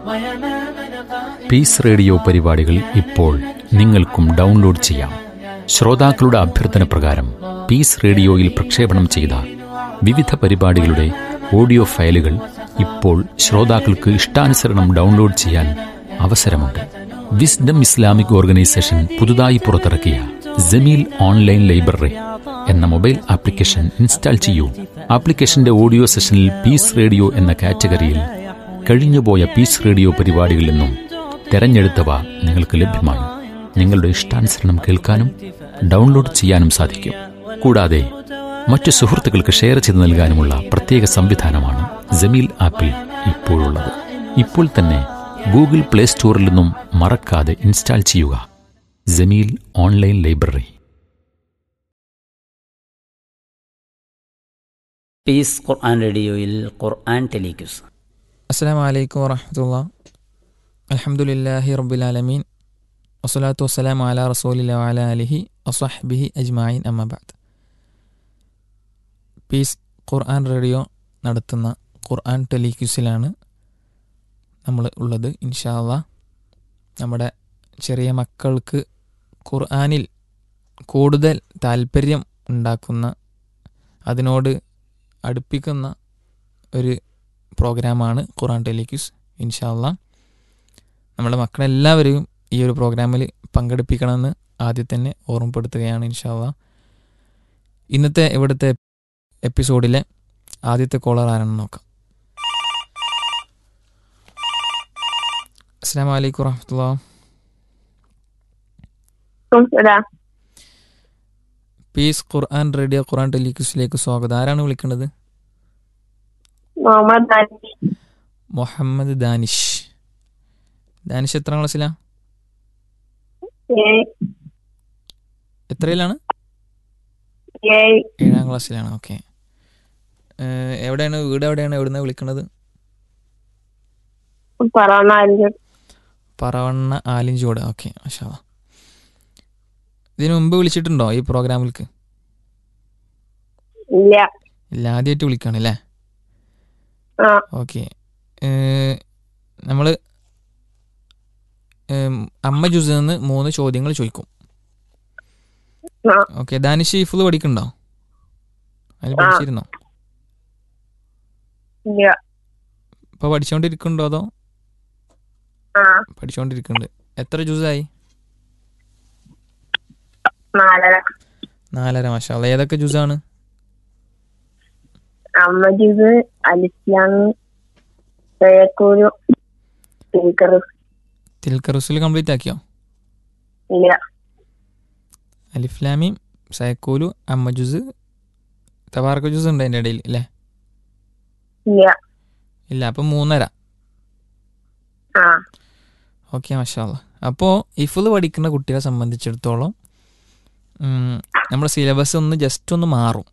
Piece radio പരിപാടികൾ ഇപ്പോൾ നിങ്ങൾക്കും ഡൗൺലോഡ് ചെയ്യാം ശ്രോതാക്കളുടെ അഭ്യർത്ഥന പ്രകാരം പീസ് റേഡിയോയിൽ പ്രക്ഷേപണം ചെയ്ത വിവിധ പരിപാടികളുടെ ഓഡിയോ ഫയലുകൾ ഇപ്പോൾ ശ്രോതാക്കൾക്ക് ഇഷ്ടാനുസരണം ഡൗൺലോഡ് ചെയ്യാൻ അവസരമുണ്ട് വിസ്ഡം ഇസ്ലാമിക് ഓർഗനൈസേഷൻ പുതുതായി പുറത്തിറക്കിയ ജമീൽ ഓൺലൈൻ ലൈബ്രറി എന്ന മൊബൈൽ ആപ്ലിക്കേഷൻ ഇൻസ്റ്റാൾ ചെയ്യൂ ആപ്ലിക്കേഷന്റെ ഓഡിയോ സെഷനിൽ പീസ് റേഡിയോ എന്ന കാറ്റഗറിയിൽ കഴിഞ്ഞുപോയ പീസ് റേഡിയോ പരിപാടികളിൽ നിന്നും തെരഞ്ഞെടുത്തവ നിങ്ങൾക്ക് ലഭ്യമാണ് നിങ്ങളുടെ ഇഷ്ടാനുസരണം കേൾക്കാനും ഡൗൺലോഡ് ചെയ്യാനും സാധിക്കും കൂടാതെ മറ്റു സുഹൃത്തുക്കൾക്ക് ഷെയർ ചെയ്ത് നൽകാനുമുള്ള പ്രത്യേക സംവിധാനമാണ് ജമീൽ ആപ്പിൽ ഇപ്പോഴുള്ളത് ഇപ്പോൾ തന്നെ ഗൂഗിൾ പ്ലേ സ്റ്റോറിൽ നിന്നും മറക്കാതെ ഇൻസ്റ്റാൾ ചെയ്യുക Jameel online library peace Quran റേഡിയോയിൽ ഖുർആൻ ടെലിക്യൂസ് അസ്സാം വലൈക്കും വറഹമത്തുള്ള അലഹമുല്ലാഹി റബ്ബുലാലമീൻ വസ്സലാത്തു വസ്സലാം അല റസൂലില്ല അല അലിഹി വസ്ഹബിഹി അജ്മായിൻ അമ്മബാദ് പീസ് ഖുർആൻ റേഡിയോ നടത്തുന്ന ഖുർആൻ ടെലിക്യൂസിലാണ് നമ്മൾ ഉള്ളത് ഇൻഷാല്ല നമ്മുടെ ചെറിയ മക്കൾക്ക് ഖുർആനിൽ കൂടുതൽ താല്പര്യം ഉണ്ടാക്കുന്ന അതിനോട് അടുപ്പിക്കുന്ന ഒരു പ്രോഗ്രാമാണ് ഖുറാൻ ടെലിക്യൂസ് ഇൻഷാല്ല നമ്മുടെ മക്കളെല്ലാവരെയും ഈ ഒരു പ്രോഗ്രാമിൽ പങ്കെടുപ്പിക്കണമെന്ന് ആദ്യം തന്നെ ഓർമ്മപ്പെടുത്തുകയാണ് ഇൻഷാല്ല ഇന്നത്തെ ഇവിടുത്തെ എപ്പിസോഡിലെ ആദ്യത്തെ കോളർ ആരാണെന്ന് നോക്കാം അസ്സാം വലൈക്കും വറഹമത്തുള്ള പീസ് ഖുർആൻ റേഡിയോ ഖുർആൻ ടെലിക്യൂസിലേക്ക് സ്വാഗതം ആരാണ് വിളിക്കുന്നത് മുഹമ്മദ് ദാനിഷ് മുഹമ്മദ് ദാനിഷ് ദാനിഷ് എത്ര ക്ലാസ്സിലാ ഏഴ് എത്രയിലാണ് ഏഴ് ഏഴാം ക്ലാസ്സിലാണ് ഓക്കെ എവിടെയാണ് വീട് എവിടെയാണ് എവിടുന്ന വിളിക്കുന്നത് പറവണ അഞ്ച് പറവണ്ണ ആലിഞ്ചോട് ഓക്കെ മാഷാ ഇതിനു മുമ്പ് വിളിച്ചിട്ടുണ്ടോ ഈ പ്രോഗ്രാമിലേക്ക് ഇല്ല ഇല്ല ആദ്യമായിട്ട് വിളിക്കുകയാണ് അല്ലേ ആ ഓക്കെ നമ്മൾ അമ്മ ജുസിൽ നിന്ന് മൂന്ന് ചോദ്യങ്ങൾ ചോദിക്കും ആ ഓക്കെ ദാനിഷ് ഇഫുൾ പഠിക്കണ്ടോ അതിൽ ആ. പഠിച്ചിരുന്നോ ഇല്ല ഇപ്പോൾ പഠിച്ചുകൊണ്ടിരിക്കുന്നുണ്ടോ അതോ ആ പഠിച്ചുകൊണ്ടിരിക്കുന്നുണ്ട് എത്ര ജ്യൂസായി നാലര നാലര മാഷാ ഏതൊക്കെ ജ്യൂസാണ് അമ്മജിത് അലിസ്ലാമി തേക്കൂരു സ്പീക്കർ തിൽക്കറുസിൽ കംപ്ലീറ്റ് ആക്കിയോ ഇല്ല അലിഫ്ലാമി സൈക്കോലു അമ്മ ജ്യൂസ് തവാർക്ക ജ്യൂസ് ഉണ്ട് അതിൻ്റെ ഇടയിൽ അല്ലേ ഇല്ല ഇല്ല അപ്പം മൂന്നര ആ ഓക്കെ മഷാല്ല അപ്പോൾ ഇഫുൾ പഠിക്കുന്ന കുട്ടികളെ സംബന്ധിച്ചിടത്തോളം ഉം, നമ്മുടെ സിലബസ് ഒന്ന് ജസ്റ്റ് ഒന്ന് മാറും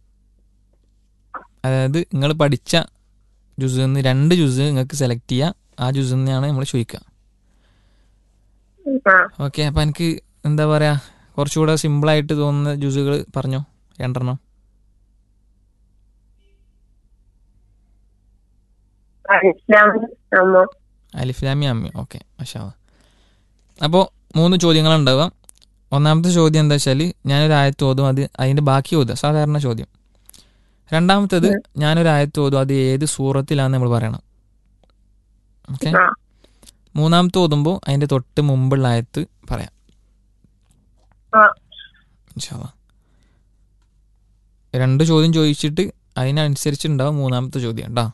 അതായത് നിങ്ങൾ പഠിച്ച ജ്യൂസിൽ നിന്ന് രണ്ട് ജ്യൂസ് നിങ്ങൾക്ക് സെലക്ട് ചെയ്യുക ആ ജ്യൂസിൽ നിന്നാണ് നമ്മൾ ചോദിക്കുക ആ ഓക്കെ അപ്പം എനിക്ക് എന്താ പറയുക കുറച്ചുകൂടെ സിമ്പിളായിട്ട് തോന്നുന്ന ജ്യൂസുകൾ പറഞ്ഞോ രണ്ടെണ്ണം അലിസ്ലാമി അമ്മ അലിഫ്ലാമി അമ്മി ഓക്കെ മഷാ അപ്പോൾ മൂന്ന് ചോദ്യങ്ങളുണ്ടാവുക ഒന്നാമത്തെ ചോദ്യം എന്താ വെച്ചാൽ ഞാനൊരു ആയത്ത് ഓതും അത് അതിൻ്റെ ബാക്കി ഓതുക സാധാരണ ചോദ്യം രണ്ടാമത്തേത് ഞാനൊരു ആയത്ത് ഓതും അത് ഏത് സൂറത്തിലാന്ന് നമ്മൾ പറയണം ഓക്കെ ആ മൂന്നാമത്തെ ഓതുമ്പോൾ അതിൻ്റെ തൊട്ട് മുമ്പുള്ള ആയത്ത് പറയാം ആ ഇൻഷാ അല്ലാ. രണ്ട് ചോദ്യം ചോദിച്ചിട്ട് അതിനനുസരിച്ചുണ്ടാവും മൂന്നാമത്തെ ചോദ്യം കേട്ടോ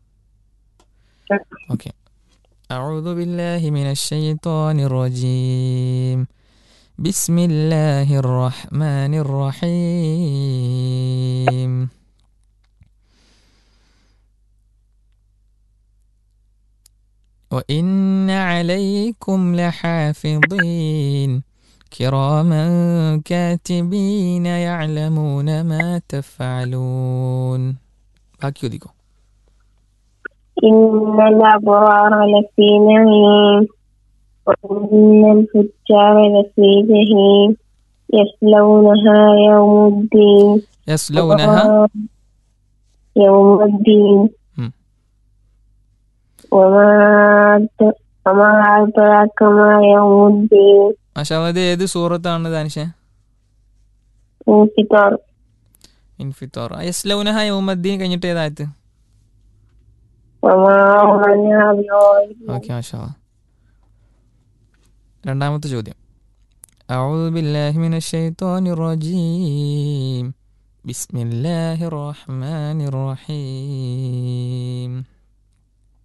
ഓക്കെ أعوذ بالله من الشيطان الرجيم بسم الله الرحمن الرحيم وإن عليكم لحافظين كراما كاتبين يعلمون ما تفعلون باقي يوديكو إن الأبرار لفي نعيم وإن الفجار لفي جحيم يصلونها يوم الدين يصلونها يوم الدين وما أد- وما أدراك ما يوم الدين മാഷാ ഇത് ഏത് സൂറത്താണ് ദാനിഷ انفطار ഇൻഫിത്തോർ യസ്ലൗനഹ യൗമദ്ദീൻ കഴിഞ്ഞിട്ട് ഏതായത് وما هم عنها بغائبين ഓക്കെ മാഷാ രണ്ടാമത്തെ ചോദ്യം أعوذ بالله من الشيطان الرجيم بسم الله الرحمن الرحيم